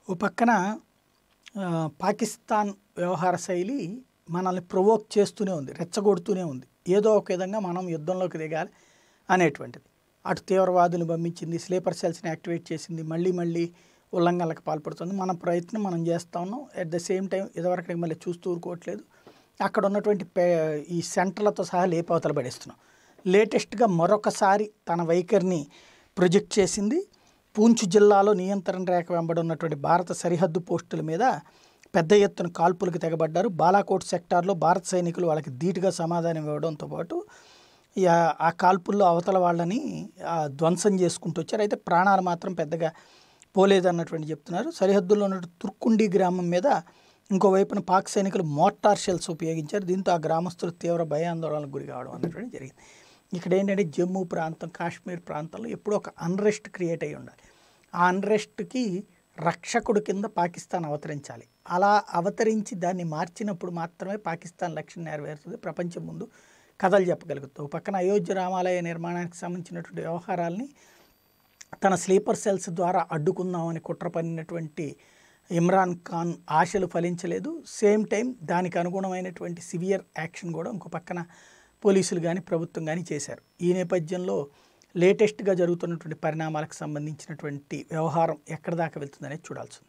ఓ పక్కన ఆ, పాకిస్తాన్ వ్యవహార శైలి మనల్ని ప్రొవోక్ చేస్తూనే ఉంది రెచ్చగొడుతూనే ఉంది ఏదో ఒక విధంగా మనం యుద్ధంలోకి దిగాలి అనేటువంటిది అటు తీవ్రవాదులు పంపించింది స్లీపర్ సెల్స్ని యాక్టివేట్ చేసింది మళ్ళీ మళ్ళీ ఉల్లంఘనలకు పాల్పడుతుంది మన ప్రయత్నం మనం చేస్తా ఉన్నాం అట్ ద సేమ్ టైం ఇదివరకు మళ్ళీ చూస్తూ ఊరుకోవట్లేదు అక్కడ ఉన్నటువంటి పే ఈ సెంటర్లతో సహా లేపవతలు పడేస్తున్నాం లేటెస్ట్గా మరొకసారి తన వైఖరిని ప్రొజెక్ట్ చేసింది పూంచ్ జిల్లాలో నియంత్రణ రేఖ వెంబడి ఉన్నటువంటి భారత సరిహద్దు పోస్టుల మీద పెద్ద ఎత్తున కాల్పులకు తెగబడ్డారు బాలాకోట్ సెక్టార్లో భారత సైనికులు వాళ్ళకి ధీటుగా సమాధానం ఇవ్వడంతో పాటు ఈ ఆ- ఆ కాల్పుల్లో అవతల వాళ్ళని ఆ, ధ్వంసం చేసుకుంటూ వచ్చారు అయితే ప్రాణాలు మాత్రం పెద్దగా పోలేదన్నటువంటి చెప్తున్నారు సరిహద్దుల్లో ఉన్న తుర్కుండి గ్రామం మీద ఇంకోవైపున పాక్ సైనికులు మోర్టార్ షెల్స్ ఉపయోగించారు దీంతో ఆ గ్రామస్తులు తీవ్ర భయాందోళనకు గురి కావడం అన్నటువంటి జరిగింది ఇక్కడ ఏంటంటే జమ్మూ ప్రాంతం కాశ్మీర్ ప్రాంతంలో ఎప్పుడూ ఒక అన్రెస్ట్ క్రియేట్ అయి ఉండాలి ఆ అన్రెస్ట్కి రక్షకుడు కింద పాకిస్తాన్ అవతరించాలి అలా అవతరించి దాన్ని మార్చినప్పుడు మాత్రమే పాకిస్తాన్ లక్ష్యం నెరవేరుతుంది ప్రపంచం ముందు కథలు చెప్పగలుగుతుంది ఒక పక్కన అయోధ్య రామాలయ నిర్మాణానికి సంబంధించినటువంటి వ్యవహారాల్ని తన స్లీపర్ సెల్స్ ద్వారా అడ్డుకుందామని కుట్ర పన్నినటువంటి ఇమ్రాన్ ఖాన్ ఆశలు ఫలించలేదు సేమ్ టైం దానికి అనుగుణమైనటువంటి సివియర్ యాక్షన్ కూడా ఇంకో పక్కన పోలీసులు కానీ ప్రభుత్వం కానీ చేశారు ఈ నేపథ్యంలో లేటెస్ట్గా జరుగుతున్నటువంటి పరిణామాలకు సంబంధించినటువంటి వ్యవహారం ఎక్కడి దాకా వెళ్తుందనేది చూడాల్సి ఉంది